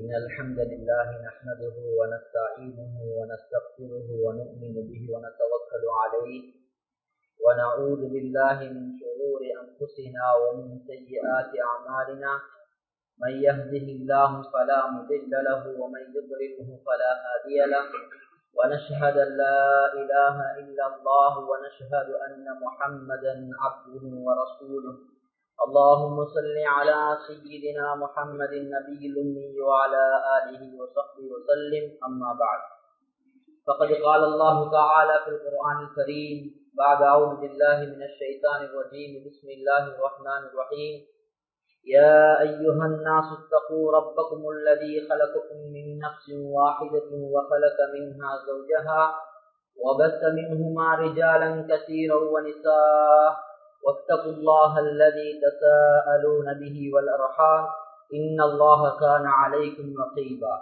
إن الحمد لله نحمده ونستعينه ونستغفره ونؤمن به ونتوكل عليه ونعوذ بالله من شرور أنفسنا ومن سيئات أعمالنا من يهده الله فلا مضل له ومن يضلله فلا هادي له ونشهد أن لا إله إلا الله ونشهد أن محمدا عبده ورسوله اللهم صل على سيدنا محمد النبي الأمي وعلى آله وصحبه وسلم أما بعد فقد قال الله تعالى في القرآن الكريم بعد أعوذ بالله من الشيطان الرجيم بسم الله الرحمن الرحيم يا أيها الناس اتقوا ربكم الذي خلقكم من نفس واحدة وخلق منها زوجها وبث منهما رجالا كثيرا ونساء واتقوا الله الذي تساءلون به والأرحام إن الله كان عليكم رقيبا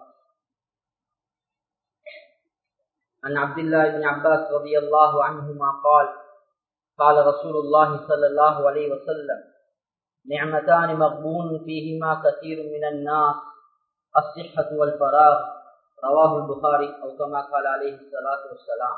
عن عبد الله بن عباس رضي الله عنهما قال قال رسول الله صلى الله عليه وسلم نعمتان مغبون فيهما كثير من الناس الصحة والفراغ رواه البخاري أو كما قال عليه الصلاة والسلام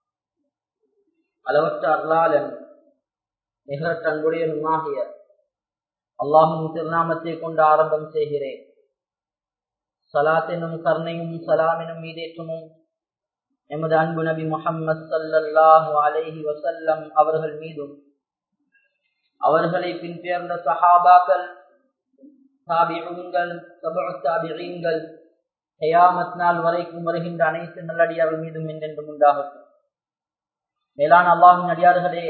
அளவற்ற அருளாளன் நிகரற்ற அன்புடையனுமாகிய அல்லாஹும் திருநாமத்தை கொண்டு ஆரம்பம் செய்கிறேன் சலாத்தினும் கருணையும் சலாமினும் மீதேற்றமும் எமது அன்பு நபி முகம்மது சல்லல்லாஹு அலைஹி வசல்லம் அவர்கள் மீதும் அவர்களை பின்பேர்ந்த சஹாபாக்கள் தாபிகள் தாபிகள் ஹயாமத் நாள் வரைக்கும் வருகின்ற அனைத்து நல்லடியார்கள் மீதும் என்றென்றும் உண்டாகட்டும் மேலான அல்லாஹின் அடியார்களே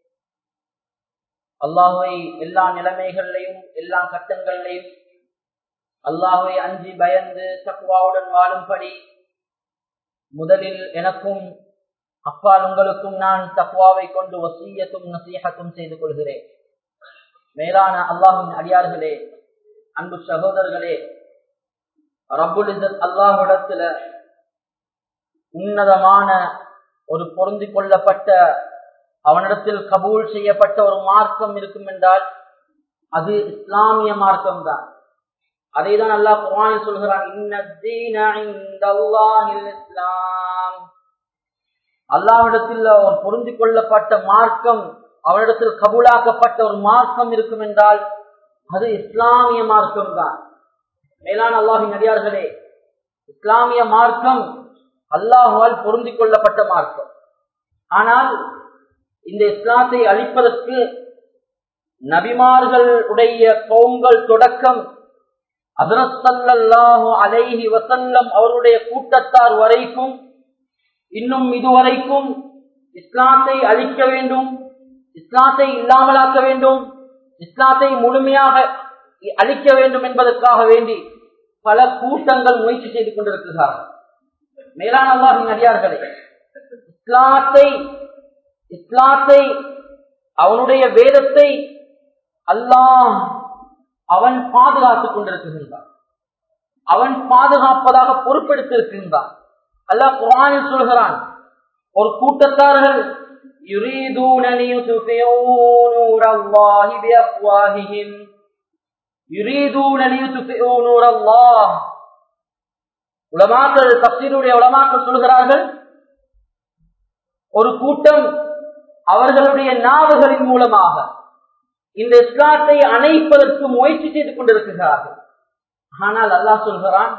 அல்லாஹுவை எல்லா நிலைமைகள்லையும் எல்லா கட்டங்கள்லையும் அல்லாஹுவை அஞ்சி பயந்து தக்குவாவுடன் வாழும்படி முதலில் எனக்கும் அப்பால் உங்களுக்கும் நான் தக்குவாவை கொண்டு வசீயத்தும் நசீகத்தும் செய்து கொள்கிறேன் மேலான அல்லாஹின் அடியார்களே அன்பு சகோதரர்களே ரபுல் அல்லாஹிடத்துல உன்னதமான ஒரு பொருந்தி கொள்ளப்பட்ட அவனிடத்தில் கபூல் செய்யப்பட்ட ஒரு மார்க்கம் இருக்கும் என்றால் அது இஸ்லாமிய மார்க்கம் தான் அதை தான் அல்லாஹ் குரானில் சொல்கிறான் இஸ்லாம் அல்லாவிடத்தில் ஒரு பொருந்தி கொள்ளப்பட்ட மார்க்கம் அவனிடத்தில் கபூலாக்கப்பட்ட ஒரு மார்க்கம் இருக்கும் என்றால் அது இஸ்லாமிய மார்க்கம் தான் மேலான அல்லாஹின் நடிகார்களே இஸ்லாமிய மார்க்கம் அல்லாஹுவால் பொருந்தி கொள்ளப்பட்ட மார்க்கம் ஆனால் இந்த இஸ்லாத்தை அழிப்பதற்கு நபிமார்கள் உடைய கவுங்கள் தொடக்கம் அதனத்தல்லாஹு அலைஹி வசல்லம் அவருடைய கூட்டத்தார் வரைக்கும் இன்னும் இதுவரைக்கும் இஸ்லாத்தை அழிக்க வேண்டும் இஸ்லாத்தை இல்லாமலாக்க வேண்டும் இஸ்லாத்தை முழுமையாக அழிக்க வேண்டும் என்பதற்காக வேண்டி பல கூட்டங்கள் முயற்சி செய்து கொண்டிருக்கிறார்கள் மேலான அல்லாஹின் அடியார்களே இஸ்லாத்தை இஸ்லாத்தை அவனுடைய வேதத்தை அல்லாஹ் அவன் பாதுகாத்துக் கொண்டிருக்கின்றான் அவன் பாதுகாப்பதாக பொறுப்பெடுத்திருக்கின்றான் அல்லாஹ் குரானில் சொல்கிறான் ஒரு கூட்டத்தார்கள் يريدون ليطفئوا نور الله بأفواههم يريدون ليطفئوا نور الله உலமாக்கள் தப்சீருடைய உலமாக்கள் சொல்கிறார்கள் ஒரு கூட்டம் அவர்களுடைய நாவுகளின் மூலமாக இந்த இஸ்லாத்தை அணைப்பதற்கு முயற்சி செய்து கொண்டிருக்கிறார்கள் ஆனால் அல்லாஹ் சொல்கிறான்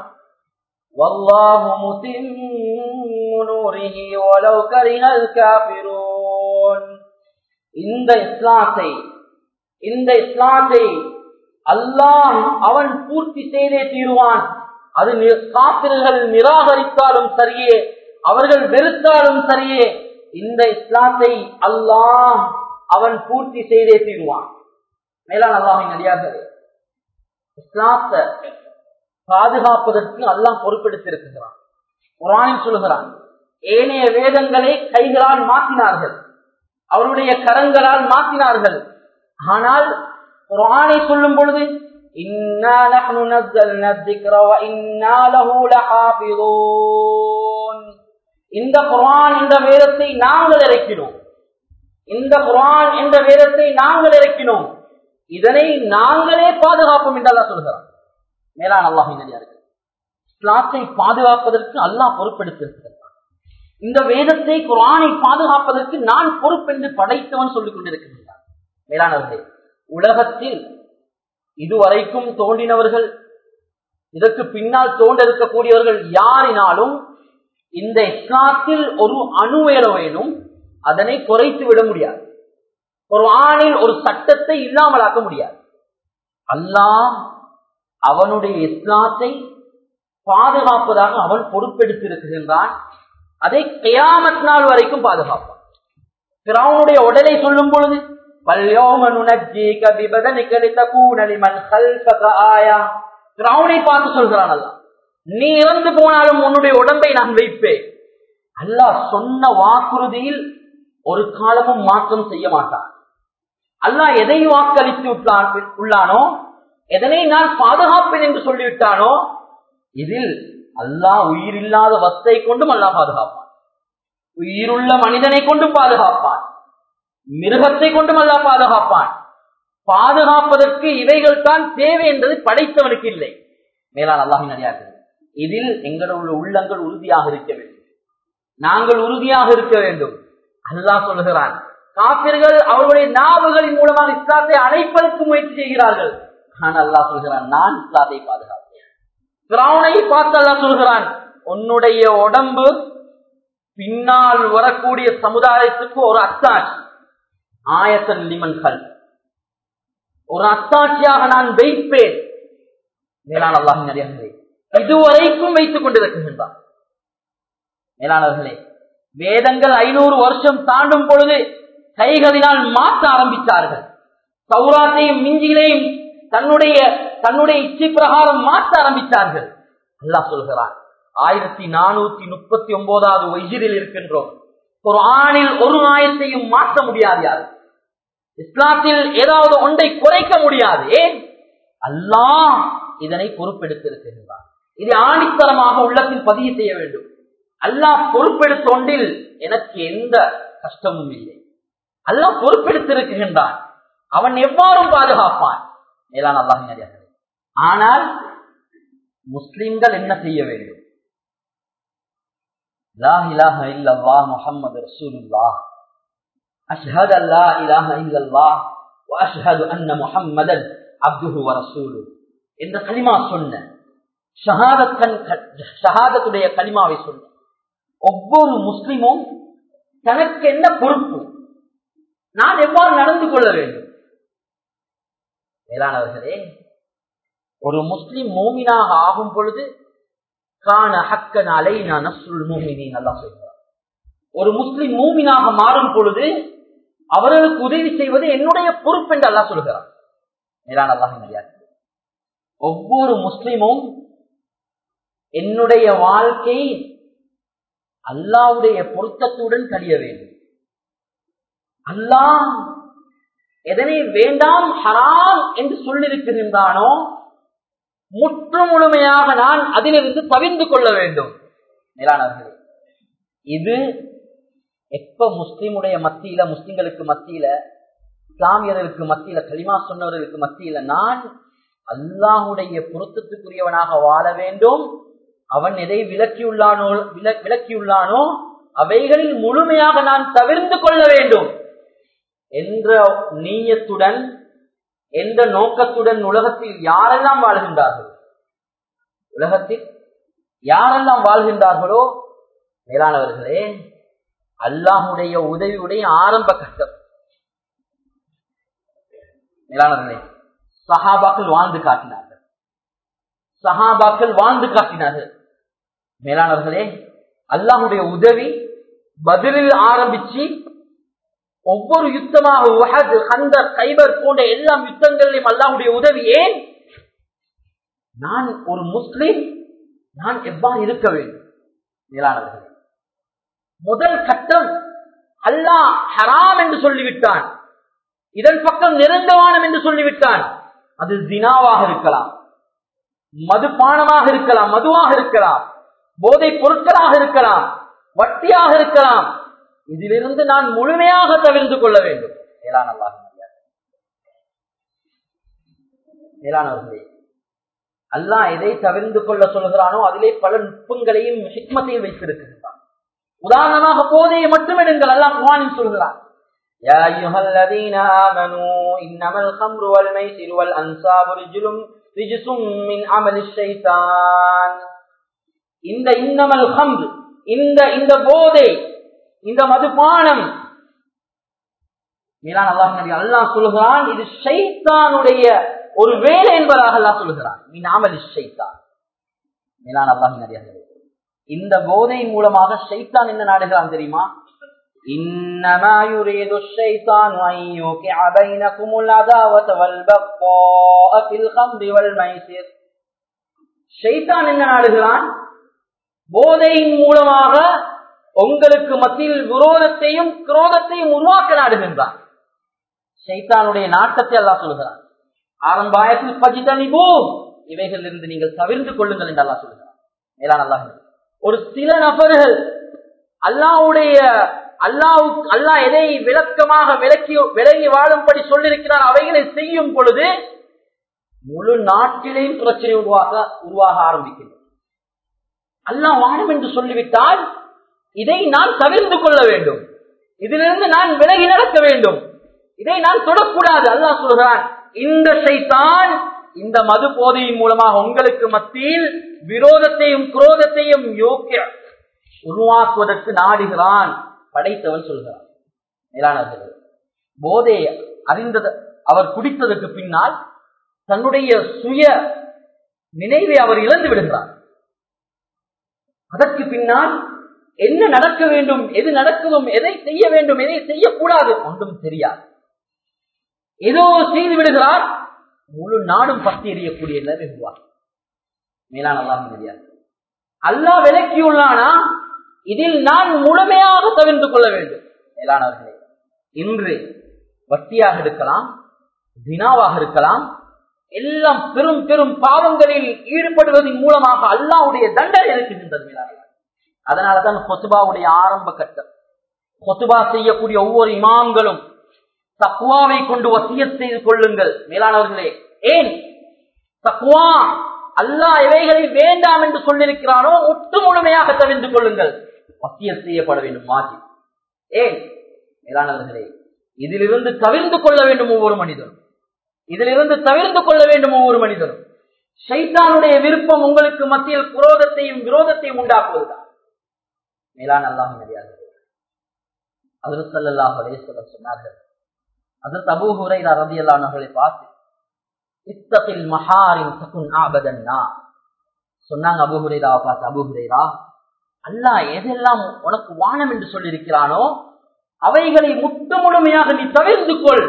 இந்த இஸ்லாத்தை இந்த இஸ்லாத்தை அல்லாஹ் அவன் பூர்த்தி செய்தே தீருவான் அது காப்பிர்கள் நிராகரித்தாலும் சரியே அவர்கள் வெறுத்தாலும் சரியே இந்த இஸ்லாத்தை அல்லாஹ் அவன் பூர்த்தி செய்தே தீருவான் மேலான அல்லாஹின் அடியார்களே இஸ்லாத்தை பாதுகாப்பதற்கு அல்லாஹ் பொறுப்பெடுத்திருக்கிறான் குரானில் சொல்கிறான் ஏனைய வேதங்களை கைகளால் மாற்றினார்கள் அவருடைய கரங்களால் மாற்றினார்கள் ஆனால் குரானை சொல்லும் பொழுது إنا نحن نزلنا الذكر وإنا له لحافظون இந்த குர்ஆன் என்ற வேதத்தை நாங்கள் இறக்கினோம் இந்த குர்ஆன் என்ற வேதத்தை நாங்கள் இறக்கினோம் இதனை நாங்களே பாதுகாப்போம் என்று அல்லாஹ் சொல்கிறான் மேலான அல்லாஹின் நடிகார்கள் இஸ்லாத்தை பாதுகாப்பதற்கு அல்லாஹ் பொறுப்பெடுத்திருக்கிறார் இந்த வேதத்தை குரானை பாதுகாப்பதற்கு நான் பொறுப்பென்று படைத்தவன் சொல்லிக் கொண்டிருக்கின்றான் மேலானவர்களே உலகத்தில் இதுவரைக்கும் தோன்றினவர்கள் இதற்கு பின்னால் தோன்ற இருக்கக்கூடியவர்கள் யாரினாலும் இந்த இஸ்லாத்தில் ஒரு அணுவேலும் அதனை குறைத்து விட முடியாது ஒரு ஆணில் ஒரு சட்டத்தை இல்லாமலாக்க முடியாது அல்லாஹ் அவனுடைய இஸ்லாத்தை பாதுகாப்பதாக அவன் பொறுப்பெடுத்திருக்கின்றான் அதை கியாமத் நாள் வரைக்கும் பாதுகாப்பான் பிறவனுடைய உடலை சொல்லும் பொழுது பிறவனை பார்த்து சொல்கிறான் அல்ல நீ இறந்து போனாலும் உன்னுடைய உடம்பை நான் வைப்பேன் அல்லாஹ் சொன்ன வாக்குறுதியில் ஒரு காலமும் மாற்றம் செய்ய மாட்டான் அல்லாஹ் எதை வாக்களித்து உள்ளானோ எதனை நான் பாதுகாப்பேன் என்று சொல்லிவிட்டானோ இதில் அல்லாஹ் உயிரில்லாத வஸ்தை கொண்டும் அல்லாஹ் பாதுகாப்பான் உயிருள்ள மனிதனை கொண்டும் பாதுகாப்பான் மிருகத்தை கொண்டும் அல்லாஹ் பாதுகாப்பான் பாதுகாப்பதற்கு இவைகள் தான் தேவை என்பது படைத்தவனுக்கு இல்லை மேலான அல்லாஹின் அறியார்கள் இதில் எங்களுடைய உள்ளங்கள் உறுதியாக இருக்க வேண்டும் நாங்கள் உறுதியாக இருக்க வேண்டும் அல்லாஹ் சொல்லுகிறான் காப்பிர்கள் அவர்களுடைய நாவுகளின் மூலமாக இஸ்லாத்தை அழைப்பதற்கு முயற்சி செய்கிறார்கள் ஆனால் அல்லாஹ் சொல்கிறான் நான் இஸ்லாத்தை பாதுகாப்பேன் கிரௌனை பார்த்து அல்லாஹ் சொல்கிறான் உன்னுடைய உடம்பு பின்னால் வரக்கூடிய சமுதாயத்துக்கு ஒரு அத்தாட்சி ஆயத்தன் லிமன் கல் ஒரு அத்தாட்சியாக நான் வைப்பேன் மேலான அல்லாஹின் அறியார்களே இதுவரைக்கும் வைத்துக் கொண்டிருக்கின்றான் மேலானவர்களே வேதங்கள் ஐநூறு வருஷம் தாண்டும் பொழுது கைகளினால் மாற்ற ஆரம்பித்தார்கள் சௌராத்தையும் மிஞ்சிலையும் தன்னுடைய தன்னுடைய இச்சை பிரகாரம் மாற்ற ஆரம்பித்தார்கள் அல்லாஹ் சொல்கிறான் ஆயிரத்தி நானூத்தி முப்பத்தி ஒன்பதாவது வயதில் இருக்கின்றோம் ஒரு ஆணில் ஒரு ஆயத்தையும் மாற்ற முடியாது யார் இஸ்லாத்தில் ஏதாவது ஒன்றை குறைக்க முடியாது ஏன் அல்லாஹ் இதனை பொறுப்பெடுத்திருக்கின்றான் இது ஆணித்தரமாக உள்ளத்தில் பதிவு செய்ய வேண்டும் அல்லாஹ் பொறுப்பெடுத்த ஒன்றில் எனக்கு எந்த கஷ்டமும் இல்லை அல்லாஹ் பொறுப்பெடுத்திருக்கின்றான் அவன் எவ்வாறும் பாதுகாப்பான் மேலான அல்லாஹ் ஆனால் முஸ்லிம்கள் என்ன செய்ய வேண்டும் லா இலாஹ இல்லல்லாஹ் முஹம்மது ரசூலுல்லாஹ் அஷ்ஹது அல்லா இலாஹ இல்லல்லாஹ் வ அஷ்ஹது அன்ன முஹம்மதன் அப்துஹு வ ரசூலுஹு என்ற கலிமா சொன்ன ஷஹாதத்துடைய கலிமாவை சொன்ன ஒவ்வொரு முஸ்லிமும் தனக்கு என்ன பொறுப்பு நான் எவ்வாறு நடந்து கொள்ள வேண்டும் மேலானவர்களே ஒரு முஸ்லிம் மூமினாக ஆகும் பொழுது காண ஹக்கன் அலைனா நஸ்ருல் மூமினி நல்லா சொல்கிறார் ஒரு முஸ்லிம் மூமினாக மாறும் பொழுது அவர்களுக்கு உதவி செய்வது என்னுடைய பொறுப்பு என்று அல்லா சொல்கிறார் மேலான அல்லாஹ் மரியாதை ஒவ்வொரு முஸ்லிமும் என்னுடைய வாழ்க்கை அல்லாவுடைய பொருத்தத்துடன் கழிய வேண்டும் அல்லாஹ் எதனை வேண்டாம் ஹராம் என்று சொல்லியிருக்கின்றானோ முற்று முழுமையாக நான் அதிலிருந்து தவிர்ந்து கொள்ள வேண்டும் மேலானவர்களே இது எப்ப முஸ்லிமுடைய மத்தியில முஸ்லிம்களுக்கு மத்தியில இஸ்லாமியர்களுக்கு மத்தியில களிமா சொன்னவர்களுக்கு மத்தியில நான் அல்லாஹுடைய பொருத்தத்துக்குரியவனாக வாழ வேண்டும் அவன் எதை விலக்கியுள்ளானோ விலக்கியுள்ளானோ அவைகளில் முழுமையாக நான் தவிர்ந்து கொள்ள வேண்டும் என்ற நீயத்துடன் எந்த நோக்கத்துடன் உலகத்தில் யாரெல்லாம் வாழ்கின்றார்கள் உலகத்தில் யாரெல்லாம் வாழ்கின்றார்களோ மேலானவர்களே அல்லாஹுடைய உதவியுடைய ஆரம்ப கட்டம் மேலானவர்களே சஹாபாக்கள் வாழ்ந்து காட்டினார்கள் சஹாபாக்கள் வாழ்ந்து காட்டினார்கள் மேலானவர்களே அல்லாஹுடைய உதவி பதிலில் ஆரம்பிச்சு ஒவ்வொரு யுத்தமாக உஹது ஹந்தர் கைபர் போன்ற எல்லா யுத்தங்களிலும் அல்லாஹுடைய உதவி ஏன் நான் ஒரு முஸ்லிம் நான் எவ்வாறு இருக்க வேண்டும் மேலானவர்களே முதல் கட்டம் அல்லாஹ் ஹராம் என்று சொல்லிவிட்டான் இதன் பக்கம் நெருங்கவானம் என்று சொல்லிவிட்டான் அது தினாவாக இருக்கலாம் மதுபானமாக இருக்கலாம் மதுவாக இருக்கலாம் போதை பொருட்களாக இருக்கலாம் வட்டியாக இருக்கலாம் இதிலிருந்து நான் முழுமையாக தவிர்த்து கொள்ள வேண்டும் மேலான அல்லாஹ் மேலானவர்களே அல்லாஹ் எதை தவிர்ந்து கொள்ள சொல்கிறானோ அதிலே பல நுட்பங்களையும் ஹிக்மத்தையும் வைத்திருக்கின்றான் உதாரணமாக போதையை மட்டும் எடுங்கள் அல்லாஹ் குவானில் சொல்கிறான் يا أيها الذين آمنوا إنما الخمر والميسر والأنصاب رجل رجس من عمل الشيطان இந்த இன்னமல் ஹம்ர் இந்த இந்த போதை இந்த மதுபானம் மீரான் அல்லாஹ் நபி அல்லாஹ் சொல்கிறான் இது ஷைத்தானுடைய ஒரு வேலை என்பதாக அல்லாஹ் சொல்கிறான் நீ நாமல் ஷைத்தான் மீரான் அல்லாஹ் நபி இந்த போதை மூலமாக ஷைத்தான் என்ன நாடுகிறான் தெரியுமா إنما يريد الشيطان أن يوقع بينكم العداوة والبغضاء في الخمر والميسر ஷைத்தான் என்ன நாடுகிறான் போதையின் மூலமாக உங்களுக்கு மத்தியில் விரோதத்தையும் குரோதத்தையும் உருவாக்க நாடுகின்றான் ஷைத்தானுடைய நாட்டத்தை எல்லாம் சொல்கிறான் ஆரம்பாயத்தில் பஜிதனிபோ இவைகளிலிருந்து நீங்கள் தவிர்த்து கொள்ளுங்கள் என்று அல்லா சொல்கிறான் மேலான அல்லாஹ் ஒரு சில நபர்கள் அல்லாவுடைய அல்லாவுக்கு அல்லாஹ் எதை விளக்கமாக விளக்கி விலகி வாழும்படி சொல்லியிருக்கிறார் அவைகளை செய்யும் பொழுது முழு நாட்டிலேயும் பிரச்சனை உருவாக உருவாக ஆரம்பிக்கின்றது அல்லாஹ் வாழும் என்று சொல்லிவிட்டால் இதை நான் தவிர்த்து கொள்ள வேண்டும் இதிலிருந்து நான் விலகி நடக்க வேண்டும் இதை நான் தொடக்கூடாது அல்லாஹ் சொல்கிறான் இந்த சைத்தான் இந்த மது போதையின் மூலமாக உங்களுக்கு மத்தியில் விரோதத்தையும் குரோதத்தையும் யோக்கிய உருவாக்குவதற்கு நாடுகிறான் படைத்தவன் சொல்கிறான் மேலானவர்கள் போதை அறிந்தது அவர் குடித்ததற்கு பின்னால் தன்னுடைய சுய நினைவை அவர் இழந்து விடுகிறார் அதற்கு பின்னால் என்ன நடக்க வேண்டும் எது நடக்கணும் எதை செய்ய வேண்டும் எதை செய்யக்கூடாது ஒன்றும் தெரியாது ஏதோ செய்து விடுகிறார் முழு நாடும் பத்தி எறியக்கூடிய நிலைமை உருவாகும் மேலான அல்லாஹ் தெரியாது அல்லாஹ் விலக்கியுள்ளானா இதில் நான் முழுமையாக தவிர்த்து கொள்ள வேண்டும் மேலானவர்களே இன்று வட்டியாக இருக்கலாம் தினாவாக இருக்கலாம் எல்லாம் பெரும் பெரும் பாவங்களில் ஈடுபடுவதன் மூலமாக அல்லாவுடைய தண்டனை இருக்கின்றது மேலானவர்கள் அதனாலதான் கொத்துபாவுடைய ஆரம்ப கட்டம் கொத்துபா செய்யக்கூடிய ஒவ்வொரு இமாம்களும் தக்குவாவை கொண்டு வசிய செய்து கொள்ளுங்கள் மேலானவர்களே ஏன் தக்குவா அல்லாஹ் இவைகளை வேண்டாம் என்று சொல்லியிருக்கிறானோ ஒட்டு முழுமையாக தவிர்த்து கொள்ளுங்கள் வசிய செய்யப்பட வேண்டும் மாற்றி ஏன் மேலானவர்களே இதிலிருந்து தவிர்த்து கொள்ள வேண்டும் ஒவ்வொரு மனிதனும் இதிலிருந்து தவிர்த்து கொள்ள வேண்டும் ஒவ்வொரு மனிதனும் ஷைத்தானுடைய விருப்பம் உங்களுக்கு மத்தியில் குரோதத்தையும் விரோதத்தையும் உண்டாக்குவதுதான் மேலான அல்லாஹ் மரியாதை அதில் சல்லாஹ் அலேஸ்வர சொன்னார்கள் அதில் தபு ஹுரைரா ரதி அல்லாஹர்களை பார்த்து இத்தகில் மஹாரின் சகுன் ஆபதன்னா சொன்னாங்க அபு ஹுரைராவை பார்த்து அபு ஹுரைரா அல்லாஹ் எதெல்லாம் உனக்கு வானம் என்று சொல்லியிருக்கிறானோ அவைகளை முட்டு முழுமையாக நீ தவிர்த்து கொள்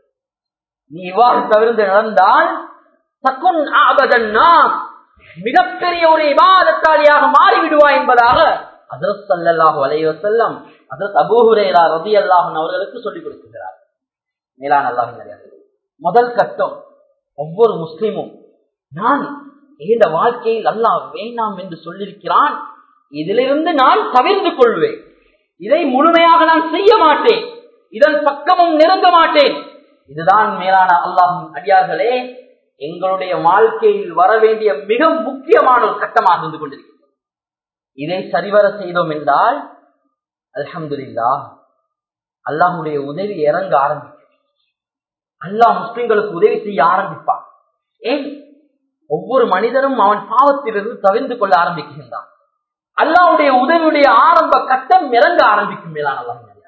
நீ இவ்வாறு தவிர்த்து நடந்தால் சகுன் ஆபதன்னா மிகப்பெரிய ஒரு இபாதத்தாளியாக மாறிவிடுவாய் என்பதாக அதரத் சல்லாஹு அலைய செல்லம் அதரத் அபூஹுரேரா ரதி அல்லாஹன் அவர்களுக்கு சொல்லிக் கொடுக்கிறார் மேலான அல்லாஹ் முதல் கட்டம் ஒவ்வொரு முஸ்லிமும் நான் இந்த வாழ்க்கையில் அல்லாஹ் வேண்டாம் என்று சொல்லியிருக்கிறான் இதிலிருந்து நான் தவிர்த்து கொள்வேன் இதை முழுமையாக நான் செய்ய மாட்டேன் இதன் பக்கமும் நெருங்க மாட்டேன் இதுதான் மேலான அல்லாஹின் அடியார்களே எங்களுடைய வாழ்க்கையில் வர வேண்டிய மிக முக்கியமான ஒரு கட்டமாக இருந்து கொண்டிருக்கிறது இதை சரிவர செய்தோம் என்றால் அல்ஹம்துல்லா அல்லாஹுடைய உதவி இறங்க ஆரம்பிக்கும் அல்லாஹ் முஸ்லிம்களுக்கு உதவி செய்ய ஆரம்பிப்பான் ஏன் ஒவ்வொரு மனிதனும் அவன் பாவத்திலிருந்து தவிர்த்து கொள்ள ஆரம்பிக்கின்றான் அல்லாவுடைய உதவியுடைய ஆரம்ப கட்டம் இறங்க ஆரம்பிக்கும் மேலான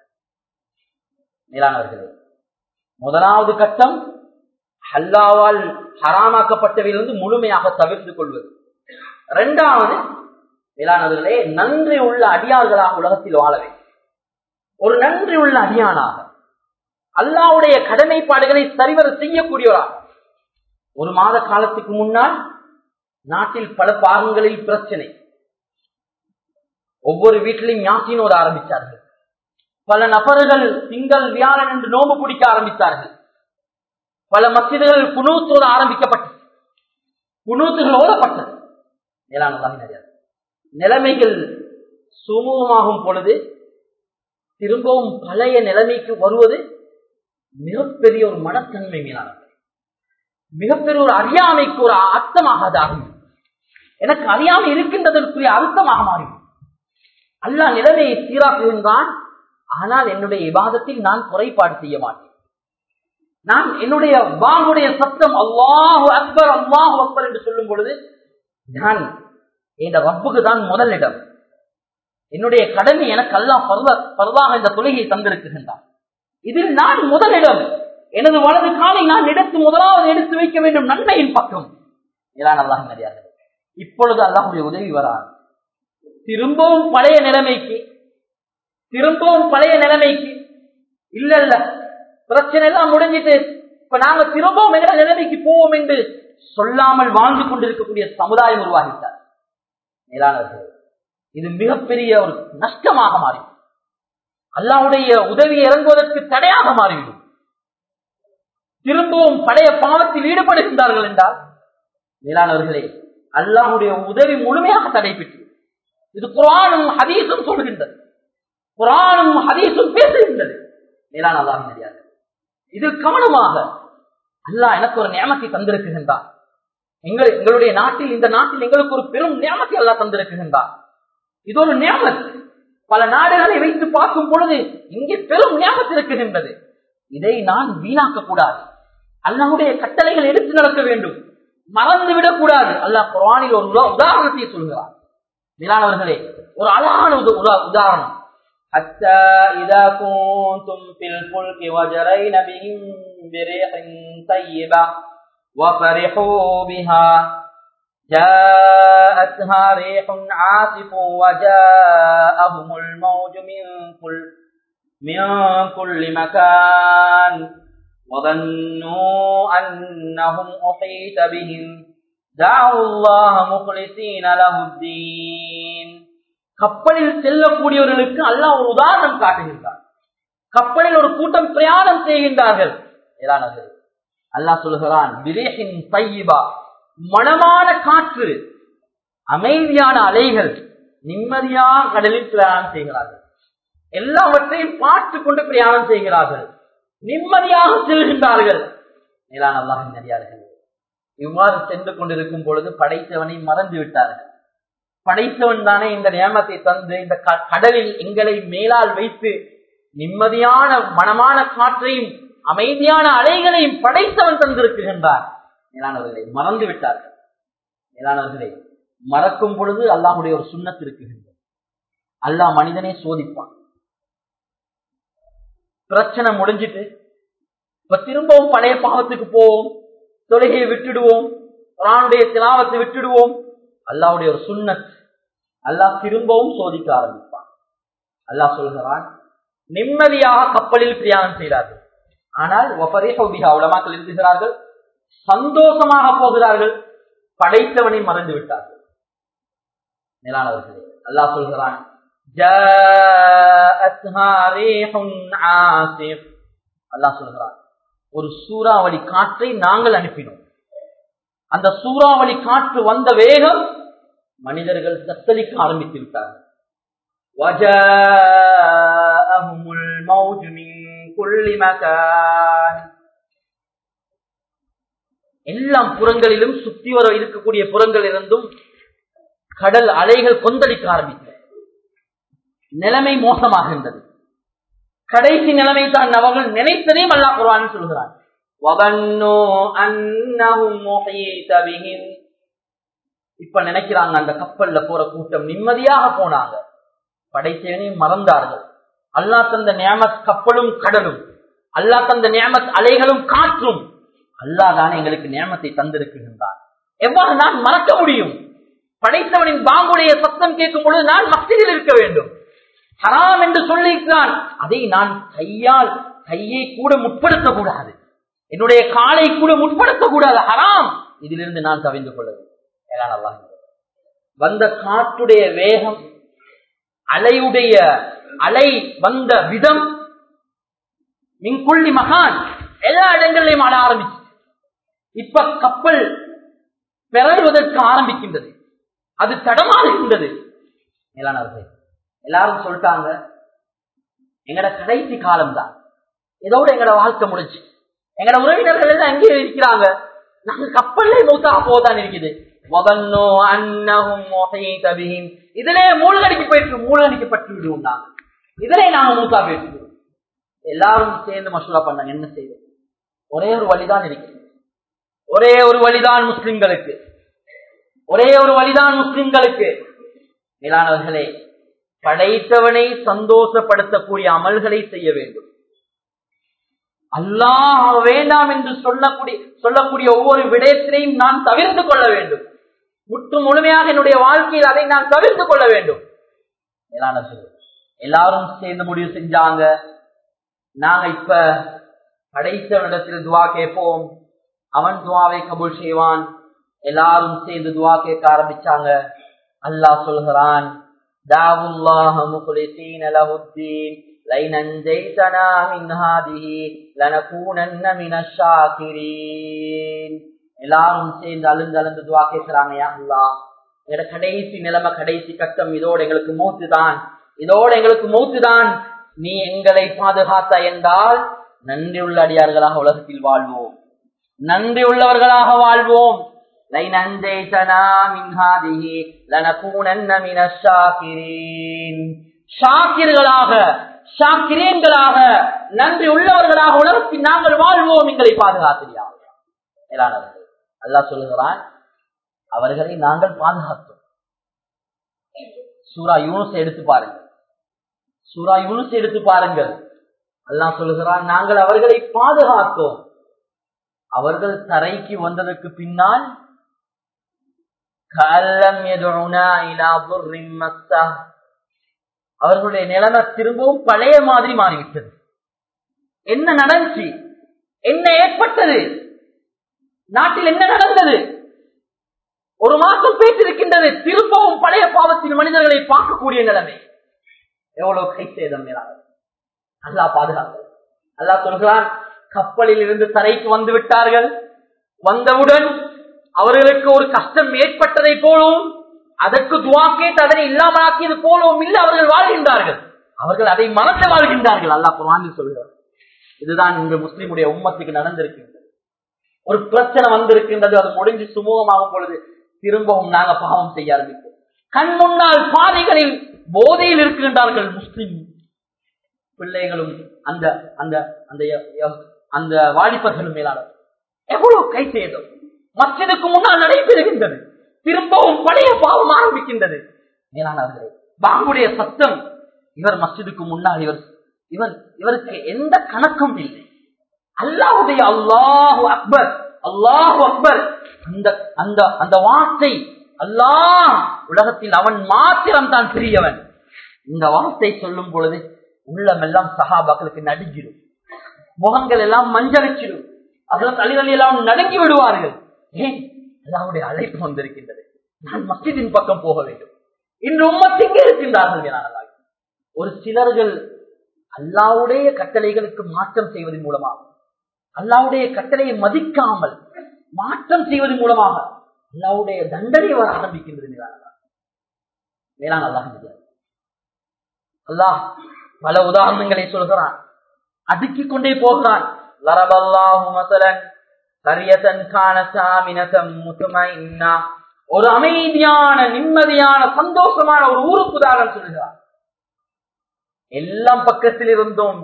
மேலானவர்களே முதலாவது கட்டம் ஹல்லாவால் ஹராமாக்கப்பட்டவையிலிருந்து முழுமையாக தவிர்த்து கொள்வது இரண்டாவது மேலானவர்களே நன்றி உள்ள அடியார்களாக உலகத்தில் வாழ வேண்டும் ஒரு நன்றி உள்ள அடியானாக அல்லாவுடைய கடமைப்பாடுகளை சரிவர செய்யக்கூடியவராக ஒரு மாத காலத்துக்கு முன்னால் நாட்டில் பல பாகங்களில் பிரச்சனை ஒவ்வொரு வீட்டிலையும் யாசினோடு ஆரம்பித்தார்கள் பல நபர்கள் திங்கள் வியாழன் என்று நோம்பு பிடிக்க ஆரம்பித்தார்கள் பல மசிதர்கள் குணூத்தோடு ஆரம்பிக்கப்பட்டது குணூத்துகள் ஓடப்பட்டது மேலான நிலைமைகள் சுமூகமாகும் பொழுது திரும்பவும் பழைய நிலைமைக்கு வருவது மிகப்பெரிய ஒரு மனத்தன்மை மேலானது மிகப்பெரிய ஒரு அறியாமைக்கு ஒரு அர்த்தமாக ஆகும் எனக்கு அறியாமை இருக்கின்றதற்குரிய அர்த்தமாக மாறிடும் அல்லாஹ் நிலைமையை சீராக்குகின்றான் ஆனால் என்னுடைய விவாதத்தில் நான் குறைபாடு செய்ய மாட்டேன் நான் என்னுடைய வாங்குடைய சத்தம் அல்லாஹு அக்பர் அல்லாஹு அக்பர் என்று சொல்லும் பொழுது நான் இந்த ரப்புக்கு தான் முதலிடம் என்னுடைய கடமை எனக்கு அல்லாஹ் பரவாக இந்த தொழுகையை தந்திருக்கின்றான் இதில் நான் முதலிடம் எனது வலது காலை நான் எடுத்து முதலாவது எடுத்து வைக்க வேண்டும் நன்மையின் பக்கம் இதான் அல்லாஹ் மரியாதை இப்பொழுது அல்லாஹுடைய உதவி வராது திரும்பவும் பழைய நிலைமைக்கு திரும்பவும் பழைய நிலைமைக்கு இல்ல இல்ல பிரச்சனை எல்லாம் முடிஞ்சிட்டு இப்ப நாங்க திரும்பவும் எங்க நிலைமைக்கு போவோம் என்று சொல்லாமல் வாழ்ந்து கொண்டிருக்கக்கூடிய சமுதாயம் உருவாகிட்டார் மேலானவர்கள் இது மிகப்பெரிய ஒரு நஷ்டமாக மாறி அல்லாவுடைய உதவி இறங்குவதற்கு தடையாக மாறிவிடும் திரும்பவும் பழைய பாவத்தில் ஈடுபடுகின்றார்கள் என்றால் மேலானவர்களே அல்லாஹுடைய உதவி முழுமையாக தடைபெற்று இது குரானும் ஹதீஸும் சொல்கின்றது குரானும் ஹதீஸும் பேசுகின்றது மேலான அல்லாஹ் தெரியாது இது கவனமாக அல்லாஹ் எனக்கு ஒரு நியமத்தை தந்திருக்குகின்றார் எங்கள் எங்களுடைய நாட்டில் இந்த நாட்டில் எங்களுக்கு ஒரு பெரும் நியமத்தை அல்லாஹ் தந்திருக்குகின்றார் இது ஒரு நியமத் பல நாடுகளை வைத்து பார்க்கும் பொழுது இங்கே பெரும் நியமத்து இருக்குகின்றது இதை நான் வீணாக்க கூடாது அல்லாஹுடைய கட்டளைகள் எடுத்து நடக்க வேண்டும் மறந்து விடக்கூடாது அல்லாஹ் குரானில் ஒரு உதாரணத்தை சொல்கிறார் மேலானவர்களே ஒரு அழகான உதாரணம் حتى إذا كنتم في الفلك وجرين بهم بريح طيبة وفرحوا بها جاءتها ريح عاصف وجاءهم الموج من كل من كل مكان وظنوا أنهم أحيط بهم دعوا الله مخلصين له الدين கப்பலில் செல்லக்கூடியவர்களுக்கு அல்லாஹ் ஒரு உதாரணம் காட்டுகின்றார் கப்பலில் ஒரு கூட்டம் பிரயாணம் செய்கின்றார்கள் அல்லாஹ் சொல்லுகிறான் விரேகின் தையிபா மனமான காற்று அமைதியான அலைகள் நிம்மதியாக கடலில் பிரயாணம் செய்கிறார்கள் எல்லாவற்றையும் பார்த்து கொண்டு பிரயாணம் செய்கிறார்கள் நிம்மதியாக செல்கின்றார்கள் மேலான அல்லாஹின் நடிகார்கள் இவ்வாறு சென்று கொண்டிருக்கும் பொழுது படைத்தவனை மறந்து விட்டார்கள் படைத்தவன் தானே இந்த நியமத்தை தந்து இந்த கடலில் எங்களை மேலால் வைத்து நிம்மதியான மனமான காற்றையும் அமைதியான அலைகளையும் படைத்தவன் தந்திருக்கின்றார் மேலானவர்களை மறந்து விட்டார்கள் மேலானவர்களை மறக்கும் பொழுது அல்லாஹுடைய ஒரு சுண்ணத்து இருக்குகின்றது அல்லாஹ் மனிதனை சோதிப்பான் பிரச்சனை முடிஞ்சிட்டு இப்ப திரும்பவும் பழைய பாவத்துக்கு போவோம் தொழுகையை விட்டுடுவோம் குரானுடைய திலாவத்தை விட்டுடுவோம் அல்லாவுடைய ஒரு சுண்ணத் அல்லாஹ் திரும்பவும் சோதிக்க ஆரம்பிப்பான் அல்லாஹ் சொல்கிறான் நிம்மதியாக கப்பலில் பிரயாணம் செய்கிறார்கள் ஆனால் உலமாக்கள் எழுதுகிறார்கள் சந்தோஷமாக போகிறார்கள் படைத்தவனை மறந்து விட்டார்கள் மேலானவர்களே அல்லாஹ் சொல்கிறான் அல்லாஹ் சொல்கிறான் ஒரு சூறாவளி காற்றை நாங்கள் அனுப்பினோம் அந்த சூறாவளி காற்று வந்த வேகம் மனிதர்கள் தத்தளிக்க ஆரம்பித்து விட்டார்கள் எல்லாம் புறங்களிலும் சுத்தி வர இருக்கக்கூடிய புறங்கள் இருந்தும் கடல் அலைகள் கொந்தளிக்க ஆரம்பித்தது நிலைமை மோசமாகின்றது கடைசி நிலைமை தான் அவர்கள் நினைத்ததையும் அல்லா குர்வான் சொல்கிறார் இப்ப நினைக்கிறாங்க அந்த கப்பல்ல போற கூட்டம் நிம்மதியாக போனாங்க படைத்தவனையும் மறந்தார்கள் அல்லா தந்த நியமத் கப்பலும் கடலும் அல்லா தந்த நியமத் அலைகளும் காற்றும் அல்லா தானே எங்களுக்கு நியமத்தை தந்திருக்கின்றார் எவ்வாறு நான் மறக்க முடியும் படைத்தவனின் பாங்குடைய சத்தம் கேட்கும் பொழுது நான் மஸ்தியில் இருக்க வேண்டும் ஹராம் என்று சொல்லியிருக்கிறான் அதை நான் கையால் கையை கூட முற்படுத்த கூடாது என்னுடைய காலை கூட முற்படுத்த கூடாது ஹராம் இதிலிருந்து நான் தவிந்து கொள்ள வேண்டும் வந்த காற்றுடைய வேகம் அலையுடைய அலை வந்த விதம் மின்குள்ளி மகான் எல்லா இடங்களிலையும் ஆட ஆரம்பிச்சு இப்ப கப்பல் பிறழ்வதற்கு ஆரம்பிக்கின்றது அது தடமாறுகின்றது மேலானவர்கள் எல்லாரும் சொல்லிட்டாங்க எங்கட கடைசி காலம் தான் இதோட எங்கட வாழ்க்கை முடிச்சு எங்கட உறவினர்கள் எல்லாம் எங்கே இருக்கிறாங்க நாங்க கப்பல்ல மூத்தா போதான் இருக்குது வதன்னோ அன்னஹும் முஹீத பிஹிம் இதிலே மூழ்கடிக்கு போயிட்டு மூழ்கடிக்கப்பட்டு விடுவோம் நாங்க இதிலே நாங்க மூத்தா போயிட்டு எல்லாரும் சேர்ந்து மசூரா பண்ணாங்க என்ன செய்வோம் ஒரே ஒரு வழிதான் இருக்கு ஒரே ஒரு வழிதான் முஸ்லிம்களுக்கு ஒரே ஒரு வழிதான் முஸ்லிம்களுக்கு மேலானவர்களே படைத்தவனை சந்தோஷப்படுத்தக்கூடிய அமல்களை செய்ய வேண்டும் அல்லாஹ் வேண்டாம் என்று சொல்லக்கூடிய சொல்லக்கூடிய ஒவ்வொரு விடயத்திலையும் நான் தவிர்த்து கொள்ள வேண்டும் முற்று முழுமையாக என்னுடைய வாழ்க்கையில் அதை நான் தவிர்த்து கொள்ள வேண்டும் மேலானவர்களே எல்லாரும் சேர்ந்து முடிவு செஞ்சாங்க நாங்க இப்ப படைத்தவனிடத்தில் துவா கேட்போம் அவன் துவாவை கபூல் செய்வான் எல்லாரும் சேர்ந்து துவா கேட்க ஆரம்பிச்சாங்க அல்லாஹ் சொல்கிறான் தாவுல்லாஹ முகுலிசீன லஹுத்தீன் لئن أنجيتنا من هذه لنكونن من الشاكرين எல்லாரும் சேர்ந்து அழுந்து அழுந்து துவா கேட்கிறாங்க யா அல்லாஹ் எங்களோட கடைசி நிலைமை கடைசி கட்டம் இதோட எங்களுக்கு மூத்து தான் இதோட எங்களுக்கு மூத்து தான் நீ எங்களை பாதுகாத்த என்றால் நன்றி உள்ள அடியார்களாக உலகத்தில் வாழ்வோம் நன்றி உள்ளவர்களாக வாழ்வோம் لئن أنجيتنا من هذه لنكونن من الشاكرين ஷாக்கிர்களாக ஷாக்கிரீன்களாக நன்றி உள்ளவர்களாக உலகத்தில் நாங்கள் வாழ்வோம் எங்களை பாதுகாத்திரியா அல்லாஹ் சொல்லுகிறான் அவர்களை நாங்கள் பாதுகாத்தோம் சூரா யூனுஸ் எடுத்து பாருங்கள் சூரா யூனுஸ் எடுத்து பாருங்கள் அல்லாஹ் சொல்லுகிறான் நாங்கள் அவர்களை பாதுகாத்தோம் அவர்கள் தரைக்கு வந்ததற்கு பின்னால் கல்லம் எதுனா இலா துர்ரின் மஸ்ஸா அவர்களுடைய நிலைமை திரும்பவும் பழைய மாதிரி மாறிவிட்டது என்ன நடந்துச்சு என்ன ஏற்பட்டது நாட்டில் என்ன நடந்தது ஒரு மாசம் பேசிருக்கின்றது திரும்பவும் பழைய பாவத்தில் மனிதர்களை பார்க்கக்கூடிய நிலைமை எவ்வளவு கை சேதம் அல்லா பாதுகாப்பு அல்லா சொல்கிறான் கப்பலில் இருந்து தரைக்கு வந்து விட்டார்கள் வந்தவுடன் அவர்களுக்கு ஒரு கஷ்டம் ஏற்பட்டதை போலவும் அதற்கு துவா கேட்டு அதனை இல்லாமலாக்கியது போலவும் இல்லை அவர்கள் வாழ்கின்றார்கள் அவர்கள் அதை மறந்து வாழ்கின்றார்கள் அல்லா குரானில் சொல்கிறார் இதுதான் இன்று முஸ்லிமுடைய உம்மத்துக்கு நடந்திருக்கின்றது ஒரு பிரச்சனை வந்திருக்கின்றது அது முடிஞ்சு சுமூகமாகும் பொழுது திரும்பவும் நாங்க பாவம் செய்ய ஆரம்பிப்போம் கண் முன்னால் பாதைகளில் போதையில் இருக்கின்றார்கள் முஸ்லிம் பிள்ளைகளும் அந்த அந்த அந்த அந்த வாலிபர்களும் மேலாளர் எவ்வளவு கை செய்தோம் மற்றதுக்கு முன்னால் நடைபெறுகின்றது திரும்பவும் பழைய பாவம் ஆரம்பிக்கின்றது மேலானவர்களே பாங்குடைய சத்தம் இவர் மஸ்ஜிதுக்கு முன்னால் இவர் இவர் இவருக்கு எந்த கணக்கும் இல்லை அல்லாஹுடைய அல்லாஹு அக்பர் அல்லாஹு அக்பர் அந்த அந்த அந்த வார்த்தை அல்லாஹ் உலகத்தில் அவன் மாத்திரம் தான் பெரியவன் இந்த வார்த்தை சொல்லும் பொழுது உள்ளமெல்லாம் சகாபாக்களுக்கு நடுங்கிடும் முகங்கள் எல்லாம் மஞ்சளிச்சிடும் அதில் தலைகள் எல்லாம் நடுங்கி விடுவார்கள் ஏன் அல்லாவுடைய அழைப்பு வந்திருக்கின்றது நான் மஸ்ஜிதின் பக்கம் போக வேண்டும் இன்று உம்மத்திங்கே இருக்கின்றார்கள் ஒரு சிலர்கள் அல்லாவுடைய கட்டளைகளுக்கு மாற்றம் செய்வதன் மூலமாக அல்லாவுடைய கட்டளையை மதிக்காமல் மாற்றம் செய்வதன் மூலமாக அல்லாவுடைய தண்டனை வர ஆரம்பிக்கின்றது வேளாண் அல்லாஹ் அல்லாஹ் பல உதாரணங்களை சொல்கிறான் அடுக்கிக் கொண்டே போகிறான் லரபல்லாஹு மசலன் கரியதன் காண சாமினதம் முத்துமைன்னா ஒரு அமைதியான நிம்மதியான சந்தோஷமான ஒரு ஊருக்கு உதாரணம் சொல்கிறார் எல்லாம் பக்கத்தில் இருந்தும்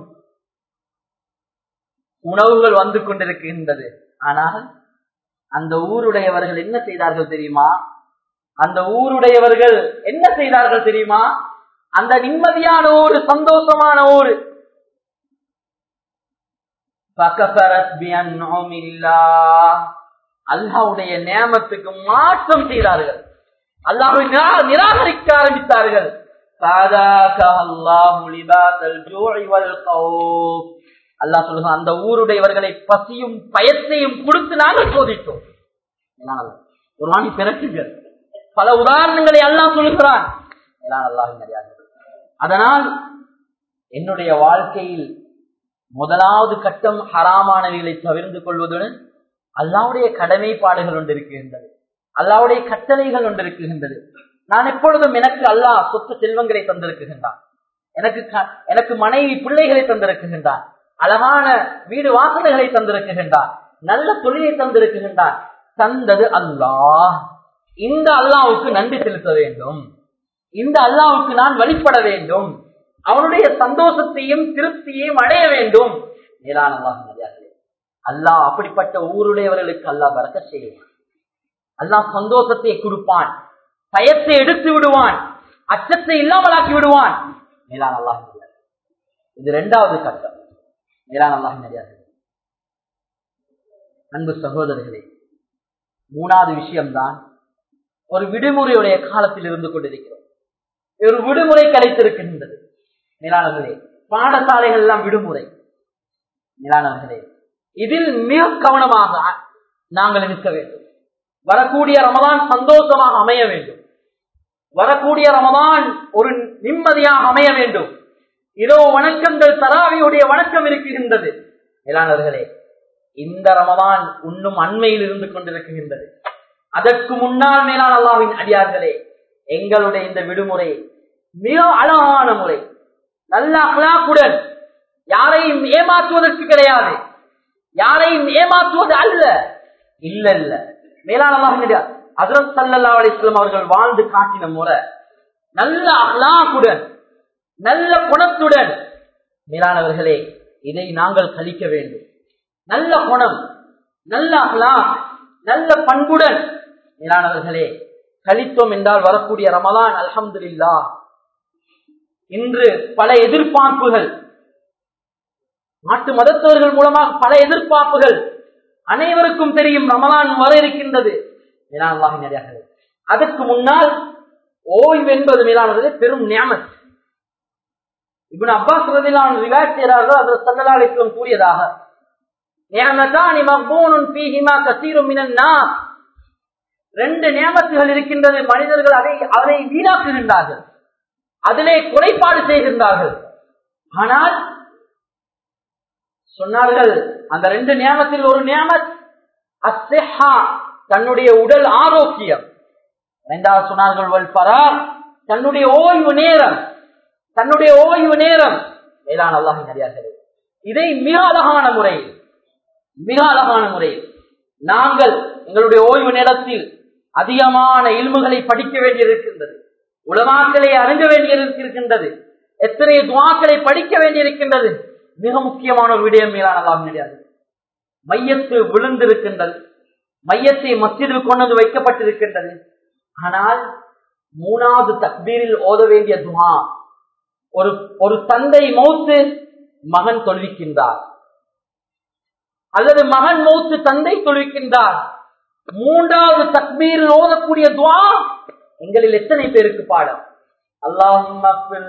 உணவுகள் வந்து கொண்டிருக்கின்றது ஆனால் அந்த ஊருடையவர்கள் என்ன செய்தார்கள் தெரியுமா அந்த ஊருடையவர்கள் என்ன செய்தார்கள் தெரியுமா அந்த நிம்மதியான ஊரு சந்தோஷமான ஊரு அல்லாவுடைய நேமத்துக்கு மாற்றம் செய்தார்கள் அல்லாஹை நிராகரிக்க ஆரம்பித்தார்கள் அல்லா சொல்லுங்க அந்த ஊருடையவர்களை பசியும் பயத்தையும் கொடுத்து நாங்கள் சோதித்தோம் ஒரு வாணி பிறக்குங்கள் பல உதாரணங்களை எல்லாம் சொல்லுகிறான் அதனால் என்னுடைய வாழ்க்கையில் முதலாவது கட்டம் ஹராமானவைகளை தவிர்ந்து கொள்வதுடன் அல்லாவுடைய கடமைப்பாடுகள் ஒன்று இருக்கின்றது அல்லாவுடைய கட்டளைகள் ஒன்று இருக்கின்றது நான் எப்பொழுதும் எனக்கு அல்லாஹ் சொத்து செல்வங்களை தந்திருக்குகின்றான் எனக்கு எனக்கு மனைவி பிள்ளைகளை தந்திருக்குகின்றான் அழகான வீடு வாசனைகளை தந்திருக்குகின்றான் நல்ல தொழிலை தந்திருக்கின்றான் தந்தது அல்லாஹ் இந்த அல்லாவுக்கு நன்றி செலுத்த வேண்டும் இந்த அல்லாவுக்கு நான் வழிபட வேண்டும் அவனுடைய சந்தோஷத்தையும் திருப்தியையும் அடைய வேண்டும் மேலான அல்லாஹ் அல்லாஹ் அப்படிப்பட்ட ஊருடையவர்களுக்கு அல்லாஹ் வரக்க செய்வான் அல்லாஹ் சந்தோஷத்தை கொடுப்பான் பயத்தை எடுத்து விடுவான் அச்சத்தை இல்லாமலாக்கி விடுவான் மேலான அல்லாஹ் இது இரண்டாவது கட்டம் மேலான அல்லாஹ் நிறையாது அன்பு சகோதரர்களே மூணாவது விஷயம்தான் ஒரு விடுமுறையுடைய காலத்தில் இருந்து கொண்டிருக்கிறோம் ஒரு விடுமுறை கிடைத்திருக்கின்றது மேலானவர்களே பாடசாலைகள் எல்லாம் விடுமுறை மேலானவர்களே இதில் மிக கவனமாக நாங்கள் இருக்க வேண்டும் வரக்கூடிய ரமதான் சந்தோஷமாக அமைய வேண்டும் வரக்கூடிய ரமதான் ஒரு நிம்மதியாக அமைய வேண்டும் இதோ வணக்கங்கள் தராவியுடைய வணக்கம் இருக்கின்றது மேலானவர்களே இந்த ரமதான் இன்னும் அண்மையில் இருந்து கொண்டிருக்கின்றது அதற்கு முன்னால் மேலான அல்லாவின் அடியார்களே எங்களுடைய இந்த விடுமுறை மிக அழகான முறை நல்ல அகலாக்குடன் யாரையும் ஏமாற்றுவதற்கு கிடையாது யாரையும் ஏமாற்றுவது அல்ல இல்ல இல்ல மேலானமாக கிடையாது அதரத் சல்லா அலிஸ்லாம் அவர்கள் வாழ்ந்து காட்டின முறை நல்ல அகலாக்குடன் நல்ல குணத்துடன் மேலானவர்களே இதை நாங்கள் கழிக்க வேண்டும் நல்ல குணம் நல்ல அகலா நல்ல பண்புடன் மேலானவர்களே கழித்தோம் என்றால் வரக்கூடிய ரமலான் அல்ஹம்துலில்லா இன்று பல எதிர்பார்ப்புகள் நாட்டு மதத்தவர்கள் மூலமாக பல எதிர்பார்ப்புகள் அனைவருக்கும் தெரியும் ரமலான் வர இருக்கின்றது அதற்கு முன்னால் ஓய்வு என்பது மேலானது பெரும் நியமத் இப்ப அப்பாஸ் ரதிலான ரிவாய்ட் செய்கிறார்கள் அதில் சல்லலாளிக்கும் கூறியதாக நியமத்தானி மக்பூனுன் ஃபீஹிமா கசீரும் மினன் நாஸ் ரெண்டு நியமத்துகள் இருக்கின்றது மனிதர்கள் அதை அதை வீணாக்குகின்றார்கள் அதிலே குறைபாடு செய்கின்றார்கள் ஆனால் சொன்னார்கள் அந்த ரெண்டு நியமத்தில் ஒரு நியமத் அஸ்ஹா தன்னுடைய உடல் ஆரோக்கியம் இரண்டாவது சொன்னார்கள் வல் பரார் தன்னுடைய ஓய்வு நேரம் தன்னுடைய ஓய்வு நேரம் மேலான அல்லாஹ் நிறையார்கள் இதை மிக அழகான முறையில் மிக அழகான முறையில் நாங்கள் எங்களுடைய ஓய்வு நேரத்தில் அதிகமான இல்முகளை படிக்க வேண்டியிருக்கின்றது உலமாக்களை அணுக வேண்டியிருக்கின்றது எத்தனை துவாக்களை படிக்க வேண்டியிருக்கின்றது மிக முக்கியமான ஒரு விடயம் மேலானதாக கிடையாது மையத்து விழுந்திருக்கின்றது மையத்தை மத்தியில் கொண்டு வந்து வைக்கப்பட்டிருக்கின்றது ஆனால் மூணாவது தக்பீரில் ஓத வேண்டிய துவா ஒரு ஒரு தந்தை மௌத்து மகன் தொழுவிக்கின்றார் அல்லது மகன் மௌத்து தந்தை தொழுவிக்கின்றார் மூன்றாவது தக்பீரில் ஓதக்கூடிய துவா எங்களில் எத்தனை பேருக்கு பாடம் அல்லாஹும்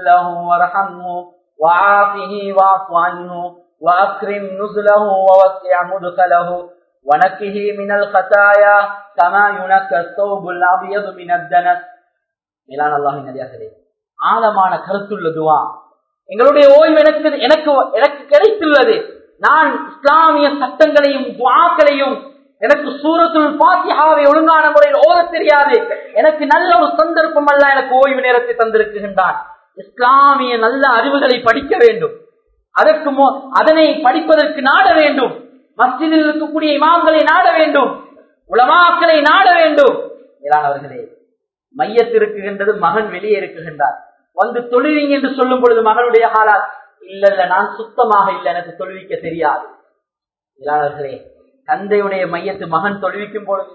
وعافه واعف عنه وأكرم نزله ووسع مدخله ونكه من الخطايا كما ينكى الثوب الأبيض من الدنس மேலான அல்லாஹின் நதியார்களே ஆழமான கருத்துள்ள துவா எங்களுடைய ஓய்வு எனக்கு எனக்கு எனக்கு கிடைத்துள்ளது நான் இஸ்லாமிய சட்டங்களையும் துவாக்களையும் எனக்கு சூரத்துள் பாத்தியாவை ஒழுங்கான முறையில் ஓத தெரியாது எனக்கு நல்ல ஒரு சந்தர்ப்பம் அல்ல எனக்கு ஓய்வு நேரத்தை தந்திருக்கின்றான் இஸ்லாமிய நல்ல அறிவுகளை படிக்க வேண்டும் அதற்கு அதனை படிப்பதற்கு நாட வேண்டும் மஸ்ஜிதில் இருக்கக்கூடிய இமாம்களை நாட வேண்டும் உலமாக்களை நாட வேண்டும் மேலானவர்களே மையத்திருக்குகின்றது மகன் வெளியே இருக்குகின்றார் வந்து தொழுவீங்க என்று சொல்லும் பொழுது மகனுடைய ஹாலா இல்ல இல்ல நான் சுத்தமாக இல்லை எனக்கு தொழுவிக்க தெரியாது மேலானவர்களே தந்தையுடைய மையத்து மகன் தொழுவிக்கும் பொழுது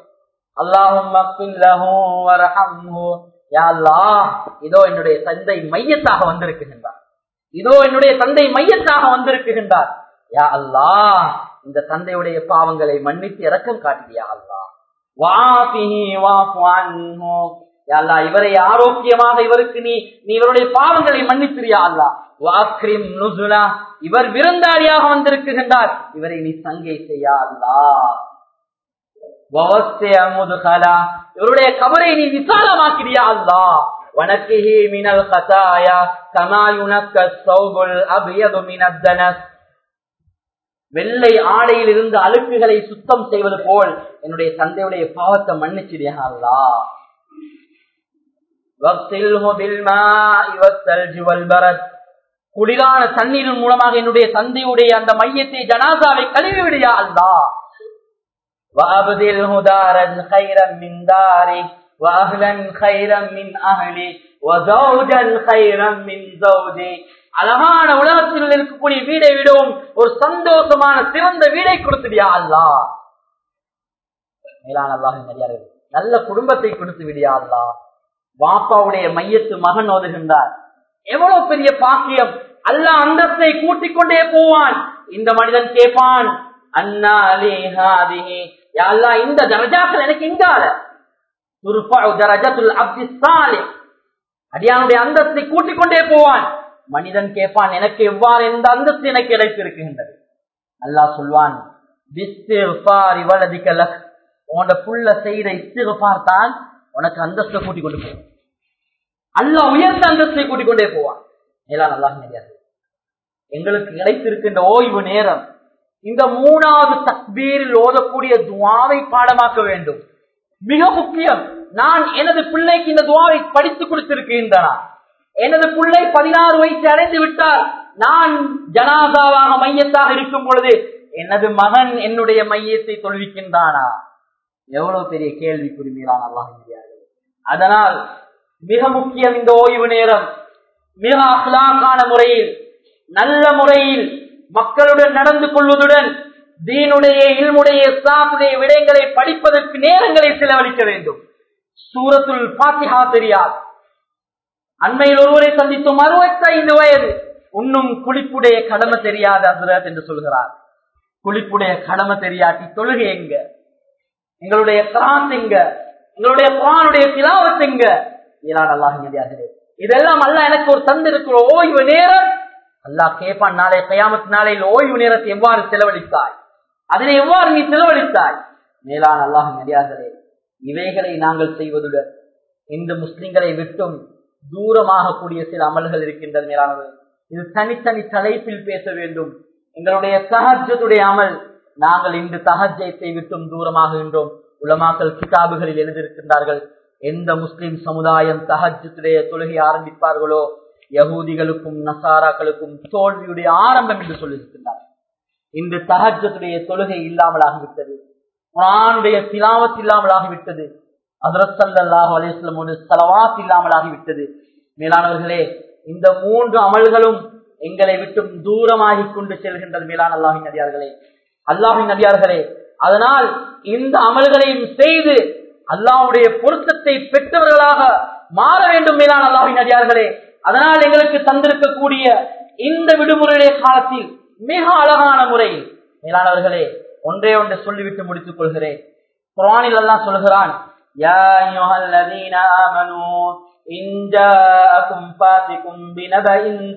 அல்லாஹும் இதோ என்னுடைய தந்தை மையத்தாக வந்திருக்குகின்றார் இதோ என்னுடைய தந்தை மையத்தாக வந்திருக்குகின்றார் யா அல்லா இந்த தந்தையுடைய பாவங்களை மன்னித்து இறக்கம் காட்டியா அல்லா அல்லா இவரை ஆரோக்கியமாக இவருக்கு நீ நீ இவருடைய பாவங்களை மன்னித்திரியா அல்லா வாக்ரிம் நுசுலா இவர் விருந்தாளியாக வந்திருக்குகின்றார் இவரை நீ சங்கை செய்யா அல்லா இவருடைய கபரை நீ விசாலமாக்கிறியா அல்லா வனக்கிஹி மினல் கதாயா கமாயுனக்க சௌபுல் அபியது மினத்தனஸ் வெள்ளை ஆடையில் இருந்து அழுக்குகளை சுத்தம் செய்வது போல் என்னுடைய தந்தையுடைய பாவத்தை மன்னிச்சிடியா அல்லா குளிரான தண்ணீரின் மூலமாக என்னுடைய தந்தையுடைய அந்த மையத்தை ஜனாசாவை கழுவி விடியா அல்லா وأبدله دارا خيرا من داري وأهلا خيرا من أهلي وزوجا خيرا من زوجي அழகான உலகத்தில் இருக்கக்கூடிய வீடை விடவும் ஒரு சந்தோஷமான சிறந்த வீடை கொடுத்துடியா அல்லா மேலான அல்லாஹ் மரியாதை நல்ல குடும்பத்தை கொடுத்து விடியா அல்லா வாப்பாவுடைய மையத்து மகன் ஓதுகின்றார் எவ்வளவு பெரிய பாக்கியம் அல்லாஹ் அந்தஸ்தை கூட்டிக் கொண்டே போவான் இந்த மனிதன் கேட்பான் அண்ணா அலி ஹாதிஹி யா அல்லாஹ் இந்த தரஜாக்கள் எனக்கு எங்கால துர்ஃபஉ தரஜத்துல் அப்தி ஸாலிஹ் அடியானுடைய அந்தஸ்தை கூட்டிக் கொண்டே போவான் மனிதன் கேட்பான் எனக்கு எவ்வாறு எந்த அந்தஸ்து எனக்கு கிடைத்திருக்கின்றது அல்லாஹ் சொல்வான் பிஸ்திஃபாரி வலதிக லக் உன்னோட புள்ள செய்த இஸ்திஃபார் தான் உனக்கு அந்தஸ்தை கூட்டிக் கொண்டு போவான் அல்லாஹ் உயர்ந்த அந்தஸ்தை கூட்டிக் கொண்டே போவான் மேலான அல்லாஹ் தெரியாது எங்களுக்கு கிடைத்திருக்கின்ற ஓய்வு நேரம் இந்த மூணாவது தக்பீரில் ஓதக்கூடிய துவாவை பாடமாக்க வேண்டும் மிக முக்கியம் நான் எனது பிள்ளைக்கு இந்த துவாவை படித்து கொடுத்திருக்கின்றனா எனது பிள்ளை பதினாறு வயசு அடைந்து விட்டால் நான் ஜனாதாவாக மையத்தாக இருக்கும் பொழுது எனது மகன் என்னுடைய மையத்தை தொழுவிக்கின்றானா எவ்வளவு பெரிய கேள்வி குறிமீரான் அல்லாஹ் அதனால் மிக முக்கியம் இந்த ஓய்வு நேரம் மிக அஹ்லாக்கான முறையில் நல்ல முறையில் மக்களுடன் நடந்து கொள்வதுடன் தீனுடைய இல்முடைய இஸ்லாமுடைய விடயங்களை படிப்பதற்கு நேரங்களை செலவழிக்க வேண்டும் சூரத்துல் பாத்திஹா தெரியாது அண்மையில் ஒருவரை சந்தித்தும் அறுபத்தி ஐந்து வயது இன்னும் குளிப்புடைய கடமை தெரியாத அசுரத் என்று சொல்கிறார் குளிப்புடைய கடமை தெரியாட்டி தொழுகை எங்க எங்களுடைய கிராஸ் எங்க எங்களுடைய குரானுடைய திலாவத் எங்க ஈரான் அல்லாஹ் நதியாகிறே இதெல்லாம் அல்ல எனக்கு ஒரு தந்திருக்கிற ஓய்வு நேரம் அல்லாஹ் கேட்பான் நாளை கயாமத் நாளையில் ஓய்வு நேரத்தை எவ்வாறு செலவழித்தாய் அதனை எவ்வாறு நீ செலவழித்தாய் மேலான அல்லாஹ் நதியாகிறே இவைகளை நாங்கள் செய்வதுடன் இந்த முஸ்லிம்களை விட்டும் தூரமாக கூடிய சில அமல்கள் இருக்கின்றது மேலானது இது தனித்தனி தலைப்பில் பேச வேண்டும் எங்களுடைய சஹஜத்துடைய அமல் நாங்கள் இன்று தஹஜத்தை விட்டும் தூரமாகின்றோம் உலமாக்கல் கிதாபுகளில் எழுதியிருக்கின்றார்கள் எந்த முஸ்லிம் சமுதாயம் தஹஜத்துடைய தொழுகை ஆரம்பிப்பார்களோ யகூதிகளுக்கும் நசாராக்களுக்கும் தோல்வியுடைய ஆரம்பம் என்று சொல்லியிருக்கின்றார் இன்று தஹஜத்துடைய தொழுகை இல்லாமலாகிவிட்டது குரானுடைய திலாவத் இல்லாமலாகிவிட்டது அதரசல்லாஹு அலிஸ்லமோடு செலவாத் இல்லாமலாகிவிட்டது மேலானவர்களே இந்த மூன்று அமல்களும் எங்களை விட்டும் தூரமாகி கொண்டு செல்கின்றது மேலான அல்லாஹின் நடிகார்களே அல்லாஹின் நடிகார்களே அதனால் இந்த அமல்களையும் செய்து அல்லாஹுடைய பொருத்தத்தை பெற்றவர்களாக மாற வேண்டும் மேலான அல்லாஹின் நடிகார்களே அதனால் எங்களுக்கு தந்திருக்கக்கூடிய இந்த விடுமுறையுடைய காலத்தில் மிக அழகான முறையில் மேலானவர்களே ஒன்றே ஒன்றை சொல்லிவிட்டு முடித்துக் கொள்கிறேன் குரானில் எல்லாம் சொல்கிறான் يا أيها الذين آمنوا إن جاءكم فاسق بنبأ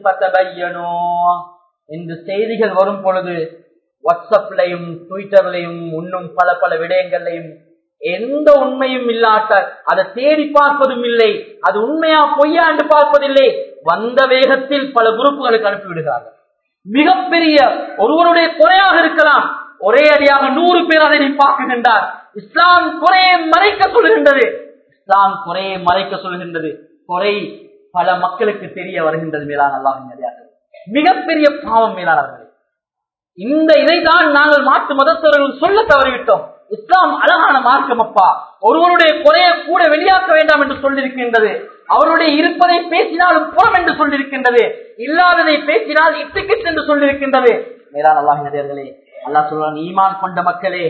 فتبينوا இந்த செய்திகள் வரும் பொழுது வாட்ஸ்அப்லையும் ட்விட்டர்லையும் இன்னும் பல பல விடயங்களையும் எந்த உண்மையும் இல்லாட்ட அதை தேடி பார்ப்பதும் இல்லை அது உண்மையா பொய்யா என்று பார்ப்பதில்லை வந்த வேகத்தில் பல குரூப்புகளுக்கு அனுப்பிவிடுகிறார்கள் மிகப்பெரிய ஒருவருடைய குறையாக இருக்கலாம் ஒரே அடியாக நூறு பேர் அதை பார்க்குகின்றார் இஸ்லாம் குறையை மறைக்க சொல்கின்றது இஸ்லாம் குறையை மறைக்க சொல்கின்றது குறை பல மக்களுக்கு தெரிய வருகின்றது மேலான அல்லாஹ் மிகப்பெரிய பாவம் மேலானவர்களே இந்த இதைதான் நாங்கள் மாற்று மதத்தவர்கள் சொல்ல தவறிவிட்டோம் இஸ்லாம் அழகான மார்க்கம் அப்பா ஒருவருடைய குறைய கூட வெளியாக்க வேண்டாம் என்று சொல்லியிருக்கின்றது அவருடைய இருப்பதை பேசினாலும் புறம் என்று சொல்லியிருக்கின்றது இல்லாததை பேசினால் இட்டுக்கிட்டு என்று சொல்லியிருக்கின்றது மேலான அல்லாஹ் நடிகர்களே அல்லாஹ் சொல்றான் ஈமான் கொண்ட மக்களே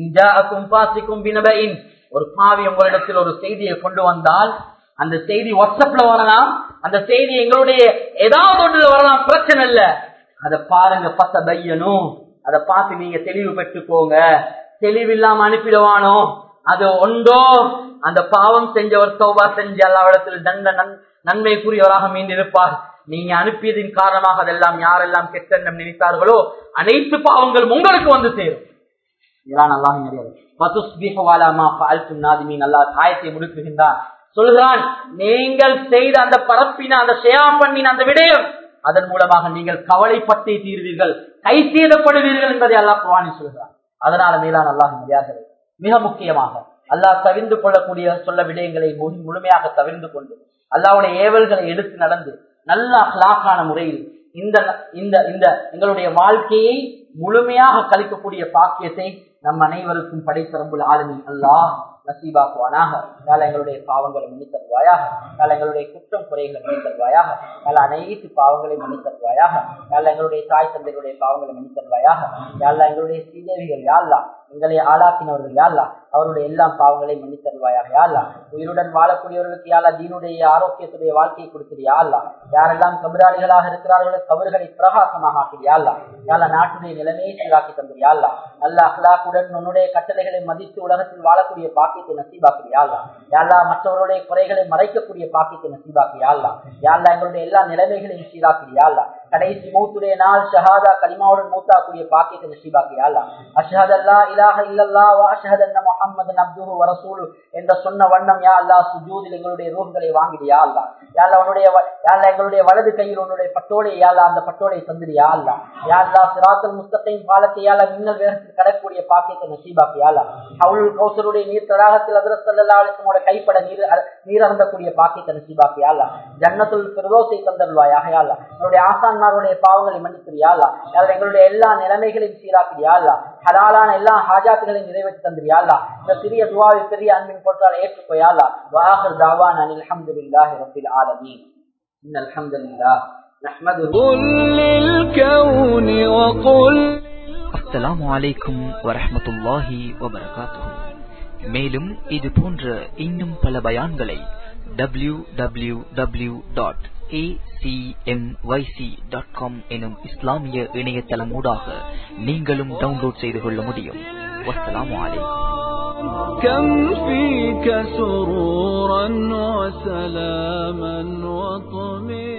ஒரு பாவி உங்களிடத்தில் ஒரு செய்தியை கொண்டு வந்தால் அந்த செய்தி வாட்ஸ்அப்ல வரலாம் அந்த செய்தி எங்களுடைய ஏதாவது ஒன்றுல வரலாம் பிரச்சனை இல்ல அதை பாருங்க பத்த பையனும் அதை பார்த்து நீங்க தெளிவு பெற்றுக்கோங்க தெளிவில்லாம அனுப்பிடுவானோ அது ஒன்றோ அந்த பாவம் செஞ்சவர் சோபா செஞ்ச அல்லாவிடத்தில் தண்ட நன்மைக்குரியவராக மீண்டிருப்பார் நீங்க அனுப்பியதின் காரணமாக அதெல்லாம் யாரெல்லாம் கெட்டெண்ணம் நினைத்தார்களோ அனைத்து பாவங்களும் உங்களுக்கு வந்து சேரும் காயத்தை முடுக்குகின்றான் சொல்கிறான் நீங்கள் செய்த அந்த பரப்பின அந்த ஷேயா பண்ணின அந்த விடயம் அதன் மூலமாக நீங்கள் கவலைப்பட்டே தீர்வீர்கள் கை செய்தப்படுவீர்கள் என்பதை அல்லாஹ் குவானி சொல்கிறான் அதனால மேலான அல்லாஹ் முடியார்கள் மிக முக்கியமாக அல்லாஹ் தவிர்ந்து கொள்ளக்கூடிய சொல்ல விடயங்களை முழுமையாக தவிர்ந்து கொண்டு அல்லாவுடைய ஏவல்களை எடுத்து நடந்து நல்ல அஹ்லாக்கான முறையில் இந்த இந்த இந்த எங்களுடைய வாழ்க்கையை முழுமையாக கழிக்கக்கூடிய பாக்கியத்தை நம் அனைவருக்கும் படைத்த ரம்புல் ஆளுமின் அல்லாஹ் நசீபாக்குவானாக கால எங்களுடைய பாவங்களை மன்னித்தருவாயாக கால எங்களுடைய குற்றம் குறைகளை மன்னித்தருவாயாக கால அனைத்து பாவங்களை மன்னித்தருவாயாக கால எங்களுடைய தாய் தந்தைகளுடைய பாவங்களை மன்னித்தருவாயாக யாழ்லா எங்களுடைய சீதேவிகள் யாழ்லா எங்களை ஆளாக்கினவர்கள் யாழ்லா அவருடைய எல்லா பாவங்களையும் மன்னித்தருவாயாக யாழ்லா உயிருடன் வாழக்கூடியவர்களுக்கு யாழ்லா தீனுடைய ஆரோக்கியத்துடைய வாழ்க்கையை கொடுக்கிற யாழ்லா யாரெல்லாம் கபராளிகளாக இருக்கிறார்களோ கபர்களை பிரகாசமாக ஆக்கிற யாழ்லா யாழ்லா நாட்டுடைய நிலைமையை சீராக்கி தந்தது யாழ்லா நல்ல அஹ்லாக்குடன் உன்னுடைய கட்டளைகளை மதித்து உலகத்தில் வாழக்கூடிய பாக்கியத்தை நசீபாக்கு யாழ்லா யாழ்லா மற்றவருடைய குறைகளை மறைக்கக்கூடிய பாக்கியத்தை நசீபாக்கு யாழ்லா யாழ்லா எங்களுடைய எல்லா நிலைமைகளையும் சீராக்கு யாழ்லா கடைசி மூத்துடைய நாள் ஷஹாதா கலிமாவுடன் மூத்தாக்கூடிய பாக்கியத்தை நசீபாக்கு யாழ்லா அஷஹத் அல்லா இலாஹ இல்லல்லா வ அஷஹத் அன்ன முஹம்மதன் அப்துஹு வ ரசூலு என்ற சொன்ன வண்ணம் யா அல்லாஹ் சுஜூதில் எங்களுடைய ரூஹ்களை வாங்கிடு யா அல்லாஹ் யா அல்லாஹ் உன்னுடைய யா அல்லாஹ் எங்களுடைய வலது கையில் உன்னுடைய பட்டோலை யா அல்லாஹ் அந்த பட்டோலை தந்திரி யா அல்லாஹ் யா அல்லாஹ் சிராத்தல் முஸ்தகையும் பாலத்தை யா அல்லாஹ் மின்னல் வேகத்தில் கடக்கூடிய பாக்கியத்தை நசீபாக்கு யா அல்லாஹ் ஹவுல் கௌசருடைய நீர் தடாகத்தில் ஹஜ்ரத் ஸல்லல்லாஹு அலைஹி வஸல்லம் கைப்பட நீர் நீர் அருந்தக்கூடிய பாக்கியத்தை நசீபாக்கு யா அல்லாஹ் ஜன்னத்துல் ஃபிர்தௌஸை தந்தருவாயாக யா அல்லாஹ் உன்னுடைய ஆசான்மாருடைய பாவங்களை மன்னிக்கிறியா அல்லா யார் எங்களுடைய எல்லா நிலைமைகளையும் சீராக்கிறியா அல்லா ஹலாலான எல்லா ஹாஜாத்துகளையும் நிறைவேற்றி தந்திரியா அல்லா இந்த சிறிய துவாவை பெரிய அன்பின் பொருட்கள் ஏற்றுக்கோயா அல்லா வாஹர் தாவான் அனில் அல்ஹம்துலில்லாஹி ரப்பில் ஆலமீன் إن الحمد لله نحمده قل للكون وقل அஸ்ஸலாமு அலைக்கும் வரஹ்மத்துல்லாஹி வபரகாத்துஹு மேலும் இது போன்ற இன்னும் பல பயான்களை W W W dot dot com எனும் இஸ்லாமிய இணையதளம் ஊடாக நீங்களும் டவுன்லோட் செய்து கொள்ள முடியும் வஸ்ஸலாமு அலைக்கும் كم فيك سرورا وسلاما وطمئنا